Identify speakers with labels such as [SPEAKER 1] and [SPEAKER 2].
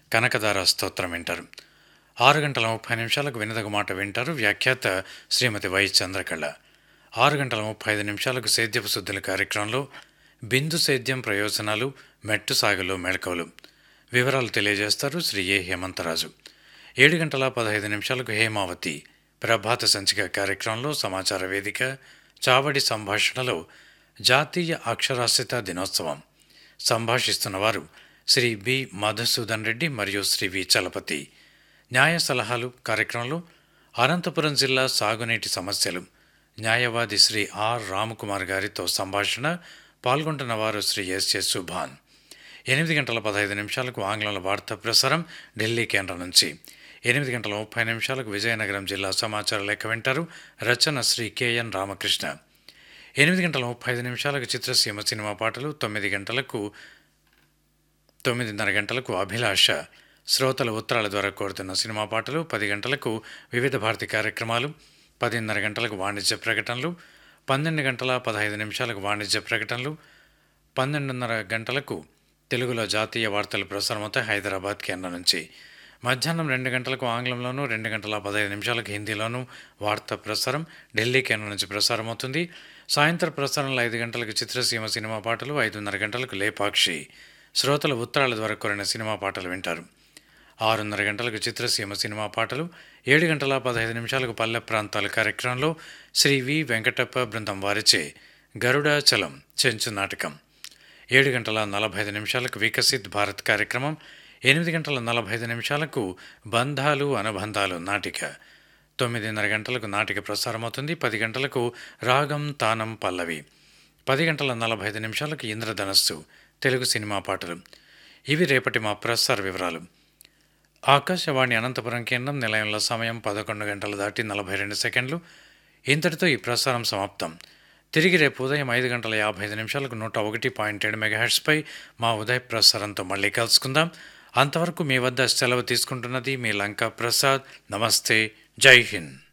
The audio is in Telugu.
[SPEAKER 1] కనకదార స్తోత్రం వింటారు ఆరు గంటల ముప్పై నిమిషాలకు వినదగు మాట వింటారు వ్యాఖ్యాత శ్రీమతి వై చంద్రకళ ఆరు గంటల ముప్పై ఐదు నిమిషాలకు సేద్యపు శుద్ధుల కార్యక్రమంలో బిందు సేద్యం ప్రయోజనాలు మెట్టు సాగులో మెళకువలు వివరాలు తెలియజేస్తారు శ్రీ ఏ హేమంతరాజు ఏడు గంటల పదహైదు నిమిషాలకు హేమావతి ప్రభాత సంచిక కార్యక్రమంలో సమాచార వేదిక చావడి సంభాషణలో జాతీయ అక్షరాస్యత దినోత్సవం సంభాషిస్తున్నవారు శ్రీ బి మధుసూదన్ రెడ్డి మరియు శ్రీ వి చలపతి న్యాయ సలహాలు కార్యక్రమంలో అనంతపురం జిల్లా సాగునీటి సమస్యలు న్యాయవాది శ్రీ ఆర్ రామకుమార్ గారితో సంభాషణ పాల్గొంటున్న వారు శ్రీ ఎస్ఎస్ సుభాన్ ఎనిమిది గంటల పదహైదు నిమిషాలకు ఆంగ్లంలో వార్తా ప్రసారం ఢిల్లీ కేంద్రం నుంచి ఎనిమిది గంటల ముప్పై నిమిషాలకు విజయనగరం జిల్లా సమాచార లేఖ వింటారు రచన శ్రీ కెఎన్ రామకృష్ణ ఎనిమిది గంటల ముప్పై ఐదు నిమిషాలకు చిత్రసీమ సినిమా పాటలు తొమ్మిది గంటలకు తొమ్మిదిన్నర గంటలకు అభిలాష శ్రోతల ఉత్తరాల ద్వారా కోరుతున్న సినిమా పాటలు పది గంటలకు వివిధ భారతి కార్యక్రమాలు పదిన్నర గంటలకు వాణిజ్య ప్రకటనలు పన్నెండు గంటల పదహైదు నిమిషాలకు వాణిజ్య ప్రకటనలు పన్నెండున్నర గంటలకు తెలుగులో జాతీయ వార్తలు ప్రసారమవుతాయి హైదరాబాద్ కేంద్రం నుంచి మధ్యాహ్నం రెండు గంటలకు ఆంగ్లంలోనూ రెండు గంటల పదహైదు నిమిషాలకు హిందీలోనూ వార్తా ప్రసారం ఢిల్లీ కేంద్రం నుంచి ప్రసారం అవుతుంది సాయంత్రం ప్రసారంలో ఐదు గంటలకు చిత్రసీమ సినిమా పాటలు ఐదున్నర గంటలకు లేపాక్షి శ్రోతల ఉత్తరాల ద్వారా కోరిన సినిమా పాటలు వింటారు ఆరున్నర గంటలకు చిత్రసీమ సినిమా పాటలు ఏడు గంటల పదహైదు నిమిషాలకు పల్లె ప్రాంతాల కార్యక్రమంలో శ్రీ వి వెంకటప్ప బృందం వారిచే గరుడాచలం చెంచు నాటకం ఏడు గంటల నలభై ఐదు నిమిషాలకు వికసిత్ భారత్ కార్యక్రమం ఎనిమిది గంటల నలభై ఐదు నిమిషాలకు బంధాలు అనుబంధాలు నాటిక తొమ్మిదిన్నర గంటలకు నాటిక ప్రసారమవుతుంది పది గంటలకు రాగం తానం పల్లవి పది గంటల నలభై ఐదు నిమిషాలకు ఇంద్రధనస్సు తెలుగు సినిమా పాటలు ఇవి రేపటి మా ప్రసార వివరాలు ఆకాశవాణి అనంతపురం కేంద్రం నిలయంలో సమయం పదకొండు గంటలు దాటి నలభై రెండు సెకండ్లు ఇంతటితో ఈ ప్రసారం సమాప్తం తిరిగి రేపు ఉదయం ఐదు గంటల యాభై ఐదు నిమిషాలకు నూట ఒకటి పాయింట్ ఏడు మెగాహెట్స్పై మా ఉదయ ప్రసారంతో మళ్ళీ కలుసుకుందాం అంతవరకు మీ వద్ద సెలవు తీసుకుంటున్నది మీ లంకా ప్రసాద్ నమస్తే జై హింద్